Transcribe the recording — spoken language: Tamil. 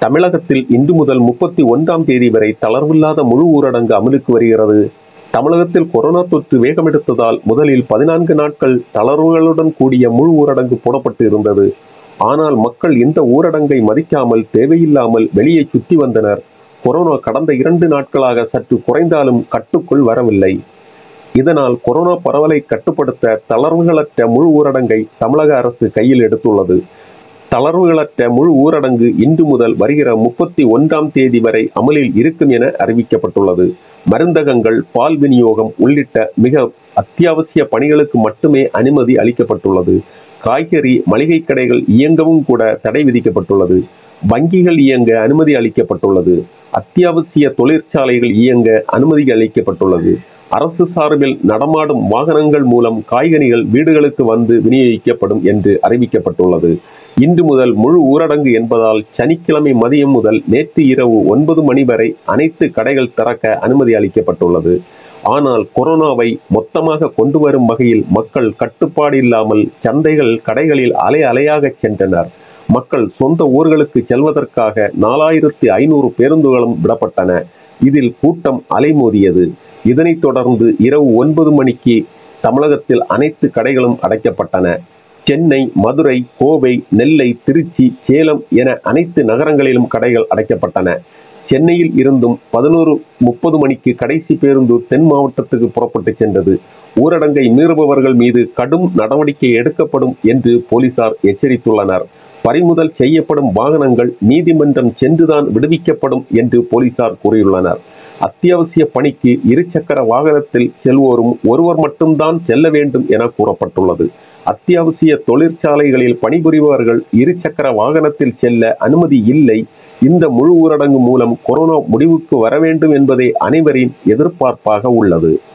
தமிழகத்தில் இன்று முதல் முப்பத்தி ஒன்றாம் தேதி வரை தளர்வில்லாத முழு ஊரடங்கு அமலுக்கு வருகிறது தமிழகத்தில் கொரோனா தொற்று வேகமெடுத்ததால் முதலில் பதினான்கு நாட்கள் தளர்வுகளுடன் கூடிய முழு ஊரடங்கு போடப்பட்டு இருந்தது ஆனால் மக்கள் இந்த ஊரடங்கை மதிக்காமல் தேவையில்லாமல் வெளியே சுற்றி வந்தனர் கொரோனா கடந்த இரண்டு நாட்களாக சற்று குறைந்தாலும் கட்டுக்குள் வரவில்லை இதனால் கொரோனா பரவலை கட்டுப்படுத்த தளர்வுகளற்ற முழு ஊரடங்கை தமிழக அரசு கையில் எடுத்துள்ளது தளர்வுகளற்ற முழு ஊரடங்கு இன்று முதல் வருகிற முப்பத்தி ஒன்றாம் தேதி வரை அமலில் இருக்கும் என அறிவிக்கப்பட்டுள்ளது மருந்தகங்கள் பால் விநியோகம் உள்ளிட்ட மிக அத்தியாவசிய பணிகளுக்கு மட்டுமே அனுமதி அளிக்கப்பட்டுள்ளது காய்கறி மளிகை கடைகள் இயங்கவும் கூட தடை விதிக்கப்பட்டுள்ளது வங்கிகள் இயங்க அனுமதி அளிக்கப்பட்டுள்ளது அத்தியாவசிய தொழிற்சாலைகள் இயங்க அனுமதி அளிக்கப்பட்டுள்ளது அரசு சார்பில் நடமாடும் வாகனங்கள் மூலம் காய்கனிகள் வீடுகளுக்கு வந்து விநியோகிக்கப்படும் என்று அறிவிக்கப்பட்டுள்ளது இன்று முதல் முழு ஊரடங்கு என்பதால் சனிக்கிழமை மதியம் முதல் நேற்று இரவு ஒன்பது மணி வரை அனைத்து கடைகள் திறக்க அனுமதி அளிக்கப்பட்டுள்ளது ஆனால் கொரோனாவை மொத்தமாக கொண்டு வரும் வகையில் மக்கள் கட்டுப்பாடு இல்லாமல் சந்தைகள் கடைகளில் அலை அலையாக சென்றனர் மக்கள் சொந்த ஊர்களுக்கு செல்வதற்காக நாலாயிரத்தி ஐநூறு பேருந்துகளும் விடப்பட்டன இதில் கூட்டம் அலைமோதியது இதனைத் தொடர்ந்து இரவு ஒன்பது மணிக்கு தமிழகத்தில் அனைத்து கடைகளும் அடைக்கப்பட்டன சென்னை மதுரை கோவை நெல்லை திருச்சி சேலம் என அனைத்து நகரங்களிலும் கடைகள் அடைக்கப்பட்டன சென்னையில் இருந்தும் பதினோரு முப்பது மணிக்கு கடைசி பேருந்து தென் மாவட்டத்துக்கு புறப்பட்டு சென்றது ஊரடங்கை மீறுபவர்கள் மீது கடும் நடவடிக்கை எடுக்கப்படும் என்று போலீசார் எச்சரித்துள்ளனர் பறிமுதல் செய்யப்படும் வாகனங்கள் நீதிமன்றம் சென்றுதான் விடுவிக்கப்படும் என்று போலீசார் கூறியுள்ளனர் அத்தியாவசிய பணிக்கு இருசக்கர வாகனத்தில் செல்வோரும் ஒருவர் மட்டும்தான் செல்ல வேண்டும் என கூறப்பட்டுள்ளது அத்தியாவசிய தொழிற்சாலைகளில் பணிபுரிபவர்கள் இருசக்கர வாகனத்தில் செல்ல அனுமதி இல்லை இந்த முழு ஊரடங்கு மூலம் கொரோனா முடிவுக்கு வர வேண்டும் என்பதே அனைவரின் எதிர்பார்ப்பாக உள்ளது